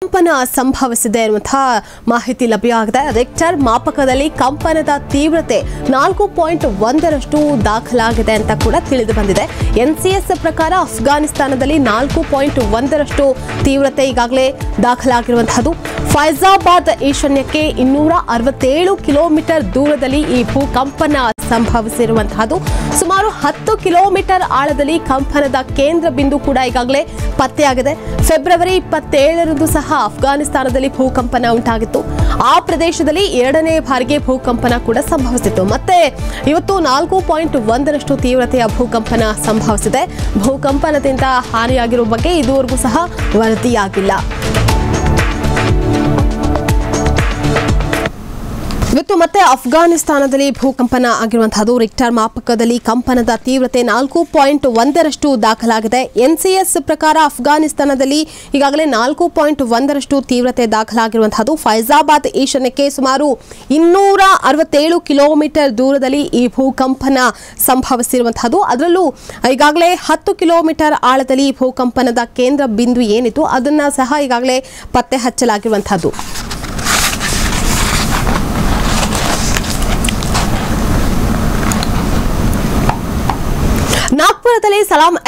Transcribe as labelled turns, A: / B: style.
A: ಕಂಪನ ಸಂಭವಿಸಿದೆ ಎನ್ನುವಂತಹ ಮಾಹಿತಿ ಲಭ್ಯವಾಗಿದೆ ರಿಕ್ಟರ್ ಮಾಪಕದಲ್ಲಿ ಕಂಪನದ ತೀವ್ರತೆ ನಾಲ್ಕು ಪಾಯಿಂಟ್ ಒಂದರಷ್ಟು ದಾಖಲಾಗಿದೆ ಅಂತ ಕೂಡ ತಿಳಿದು ಬಂದಿದೆ ಎನ್ಸಿಎಸ್ ಪ್ರಕಾರ ಅಫ್ಘಾನಿಸ್ತಾನದಲ್ಲಿ ನಾಲ್ಕು ಪಾಯಿಂಟ್ ಒಂದರಷ್ಟು ತೀವ್ರತೆ ಈಗಾಗಲೇ ದಾಖಲಾಗಿರುವಂತಹದ್ದು ಫೈಜಾಬಾದ್ ಈಶಾನ್ಯಕ್ಕೆ ಇನ್ನೂರ ಅರವತ್ತೇಳು ಕಿಲೋಮೀಟರ್ ದೂರದಲ್ಲಿ ಈ ಭೂಕಂಪನ ಸಂಭವಿಸಿರುವಂತಹದ್ದು ಸುಮಾರು ಹತ್ತು ಕಿಲೋಮೀಟರ್ ಆಳದಲ್ಲಿ ಕಂಪನದ ಕೇಂದ್ರ ಬಿಂದು ಕೂಡ ಈಗಾಗಲೇ ಪತ್ತೆಯಾಗಿದೆ ಫೆಬ್ರವರಿ ಇಪ್ಪತ್ತೇಳರಂದು ಸಹ ಅಫ್ಘಾನಿಸ್ತಾನದಲ್ಲಿ ಭೂಕಂಪನ ಉಂಟಾಗಿತ್ತು ಆ ಪ್ರದೇಶದಲ್ಲಿ ಎರಡನೇ ಬಾರಿಗೆ ಭೂಕಂಪನ ಕೂಡ ಸಂಭವಿಸಿತ್ತು ಮತ್ತೆ ಇವತ್ತು ನಾಲ್ಕು ಪಾಯಿಂಟ್ ಒಂದರಷ್ಟು ತೀವ್ರತೆಯ ಭೂಕಂಪನ ಸಂಭವಿಸಿದೆ ಭೂಕಂಪನದಿಂದ ಹಾನಿಯಾಗಿರುವ ಬಗ್ಗೆ ಇದುವರೆಗೂ ಸಹ ವರದಿಯಾಗಿಲ್ಲ ಇವತ್ತು ಮತ್ತೆ ಅಫ್ಘಾನಿಸ್ತಾನದಲ್ಲಿ ಭೂಕಂಪನ ಆಗಿರುವಂತಹದ್ದು ರಿಕ್ಟರ್ ಮಾಪಕದಲ್ಲಿ ಕಂಪನದ ತೀವ್ರತೆ ನಾಲ್ಕು ಪಾಯಿಂಟ್ ಒಂದರಷ್ಟು ದಾಖಲಾಗಿದೆ ಎನ್ಸಿಎಸ್ ಪ್ರಕಾರ ಅಫ್ಘಾನಿಸ್ತಾನದಲ್ಲಿ ಈಗಾಗಲೇ ನಾಲ್ಕು ಪಾಯಿಂಟ್ ಒಂದರಷ್ಟು ತೀವ್ರತೆ ದಾಖಲಾಗಿರುವಂತಹದ್ದು ಫೈಜಾಬಾದ್ ಈಶಾನ್ಯಕ್ಕೆ ಸುಮಾರು ಇನ್ನೂರ ಅರವತ್ತೇಳು ಕಿಲೋಮೀಟರ್ ದೂರದಲ್ಲಿ ಈ ಭೂಕಂಪನ ಸಂಭವಿಸಿರುವಂತಹದ್ದು ಅದರಲ್ಲೂ ಈಗಾಗಲೇ ಹತ್ತು ಕಿಲೋಮೀಟರ್ ಆಳದಲ್ಲಿ ಈ ಭೂಕಂಪನದ ಕೇಂದ್ರ ಬಿಂದು ಏನಿತ್ತು ಅದನ್ನ ಸಹ ಈಗಾಗಲೇ ಪತ್ತೆ ಹಚ್ಚಲಾಗಿರುವಂತಹದ್ದು ನಾಗ್ಪುರದಲ್ಲಿ ಸಲಾಂ